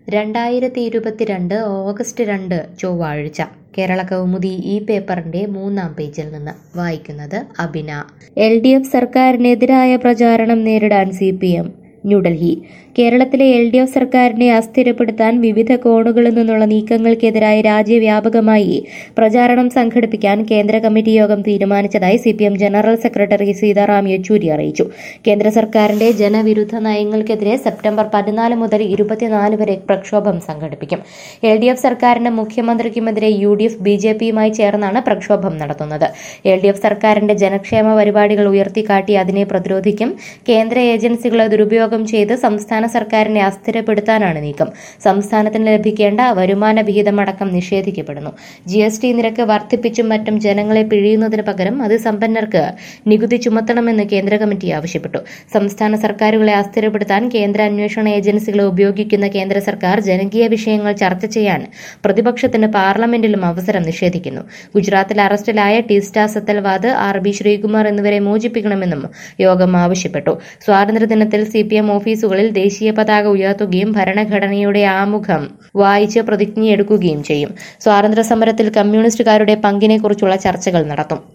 രണ്ടായിരത്തി ഇരുപത്തിരണ്ട് ഓഗസ്റ്റ് രണ്ട് ചൊവ്വാഴ്ച കേരള കൗമുദി ഈ പേപ്പറിന്റെ മൂന്നാം പേജിൽ നിന്ന് വായിക്കുന്നത് അബിന എൽ ഡി എഫ് സർക്കാരിനെതിരായ പ്രചാരണം നേരിടാൻ സി പി എം ന്യൂഡൽഹി കേരളത്തിലെ എൽ ഡി എഫ് സർക്കാരിനെ അസ്ഥിരപ്പെടുത്താൻ വിവിധ കോണുകളിൽ നിന്നുള്ള നീക്കങ്ങൾക്കെതിരായി രാജ്യവ്യാപകമായി പ്രചാരണം സംഘടിപ്പിക്കാൻ കേന്ദ്ര കമ്മിറ്റി യോഗം തീരുമാനിച്ചതായി C P M general secretary Sitaram Yechury അറിയിച്ചു കേന്ദ്ര സർക്കാരിന്റെ ജനവിരുദ്ധ നയങ്ങൾക്കെതിരെ സെപ്റ്റംബർ പതിനാല് മുതൽ ഇരുപത്തിനാല് വരെ പ്രക്ഷോഭം സംഘടിപ്പിക്കും എൽ ഡി എഫ് സർക്കാരിനും മുഖ്യമന്ത്രിക്കുമെതിരെ U D F B J പിയുമായി ചേർന്നാണ് പ്രക്ഷോഭം നടത്തുന്നത് എൽ ഡി എഫ് സർക്കാരിന്റെ ജനക്ഷേമ പരിപാടികൾ ഉയർത്തിക്കാട്ടി അതിനെ പ്രതിരോധിക്കും കേന്ദ്ര ഏജൻസികളെ ദുരുപയോഗം ചെയ്ത് സംസ്ഥാന സർക്കാരിനെ അസ്ഥിരപ്പെടുത്താനാണ് നീക്കം സംസ്ഥാനത്തിന് ലഭിക്കേണ്ട വരുമാന വിഹിതമടക്കം നിഷേധിക്കപ്പെടുന്നു ജി എസ് ടി നിരക്ക് വർദ്ധിപ്പിച്ചും മറ്റും ജനങ്ങളെ പിഴിയുന്നതിന് പകരം അതിസമ്പന്നർക്ക് നികുതി ചുമത്തണമെന്ന് കേന്ദ്ര കമ്മിറ്റി ആവശ്യപ്പെട്ടു സംസ്ഥാന സർക്കാരുകളെ അസ്ഥിരപ്പെടുത്താൻ കേന്ദ്ര അന്വേഷണ ഏജൻസികളെ ഉപയോഗിക്കുന്ന കേന്ദ്ര സർക്കാർ ജനകീയ വിഷയങ്ങൾ ചർച്ച ചെയ്യാൻ പ്രതിപക്ഷത്തിന് പാർലമെന്റിലും അവസരം നിഷേധിക്കുന്നു ഗുജറാത്തിൽ അറസ്റ്റിലായ ടീസ്റ്റ സത്തൽവാദ് ആർ ബി ശ്രീകുമാർ എന്നിവരെ മോചിപ്പിക്കണമെന്നും യോഗം ആവശ്യപ്പെട്ടു സ്വാതന്ത്ര്യദിനത്തിൽ സി പി എം ഓഫീസുകളിൽ ദേശീയ പതാക ഉയർത്തുകയും ഭരണഘടനയുടെ ആമുഖം വായിച്ച് പ്രതിജ്ഞയെടുക്കുകയും ചെയ്യും സ്വാതന്ത്ര്യ സമരത്തിൽ കമ്മ്യൂണിസ്റ്റുകാരുടെ പങ്കിനെക്കുറിച്ചുള്ള ചർച്ചകൾ നടത്തും